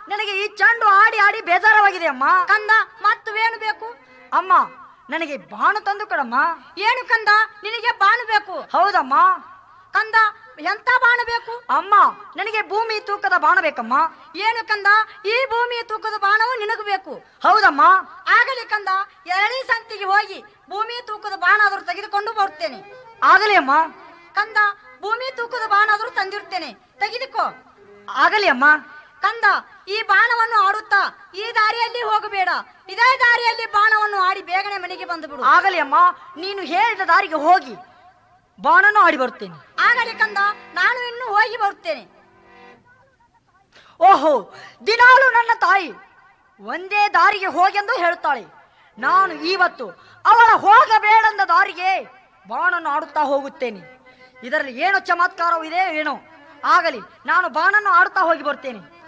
ನನಗೆ ಈ ಚೆಂಡು ಆಡಿ ಆಡಿ ಬೇಜಾರವಾಗಿದೆ ಅಮ್ಮ ಕಂದ ಮತ್ತು ಏನು ಬೇಕು ಅಮ್ಮ ನನಗೆ ಬಾಣ ತಂದು ಕೊಡಮ್ಮ ಏನು ಕಂದ ನಿನಗೆ ಬಾಣ ಬೇಕು ಹೌದಮ್ಮ ಕಂದ ಎಂತ ಬಾಣ ಬೇಕು ಅಮ್ಮ ನನಗೆ ಭೂಮಿ ತೂಕದ ಬಾಣ ಬೇಕಮ್ಮ ಏನು ಕಂದ ಈ ಭೂಮಿಯ ತೂಕದ ಬಾಣವು ನಿನಗೆ ಬೇಕು ಹೌದಮ್ಮ ಆಗಲಿ ಕಂದ ಎರಡನೇ ಸಂತಿಗೆ ಹೋಗಿ ಭೂಮಿ ತೂಕದ ಬಾಣ ಆದರೂ ತೆಗೆದುಕೊಂಡು ಬರುತ್ತೇನೆ ಆಗಲಿ ಅಮ್ಮ ಕಂದ ಭೂಮಿ ತೂಕದ ಬಾಣ ಆದರೂ ತಂದಿರುತ್ತೇನೆ ತೆಗೆದುಕೋ ಆಗಲಿ ಅಮ್ಮ ಕಂದ ಈ ಬಾಣವನ್ನು ಆಡುತ್ತಾ ಈ ದಾರಿಯಲ್ಲಿ ಹೋಗಬೇಡ ಇದೇ ದಾರಿಯಲ್ಲಿ ಬಾಣವನ್ನು ಆಡಿ ಬೇಗನೆ ಮನೆಗೆ ಬಂದು ಬಿಡು ಆಗಲಿ ಅಮ್ಮ ನೀನು ಹೇಳಿದ ದಾರಿಗೆ ಹೋಗಿ ಬಾಣನು ಆಡಿ ಬರ್ತೇನೆ ಆಗಲಿ ಕಂದ ನಾನು ಇನ್ನು ಹೋಗಿ ಬರುತ್ತೇನೆ ಓಹೋ ದಿನಾಲು ನನ್ನ ತಾಯಿ ಒಂದೇ ದಾರಿಗೆ ಹೋಗೆಂದು ಹೇಳುತ್ತಾಳೆ ನಾನು ಇವತ್ತು ಅವಳ ಹೋಗಬೇಡಂದ ದಾರಿಗೆ ಬಾಣನ್ನು ಆಡುತ್ತಾ ಹೋಗುತ್ತೇನೆ ಇದರಲ್ಲಿ ಏನು ಚಮತ್ಕಾರವಿದೆ ಏನೋ ಆಗಲಿ ನಾನು ಬಾಣನ್ನು ಆಡುತ್ತಾ ಹೋಗಿ ಬರ್ತೇನೆ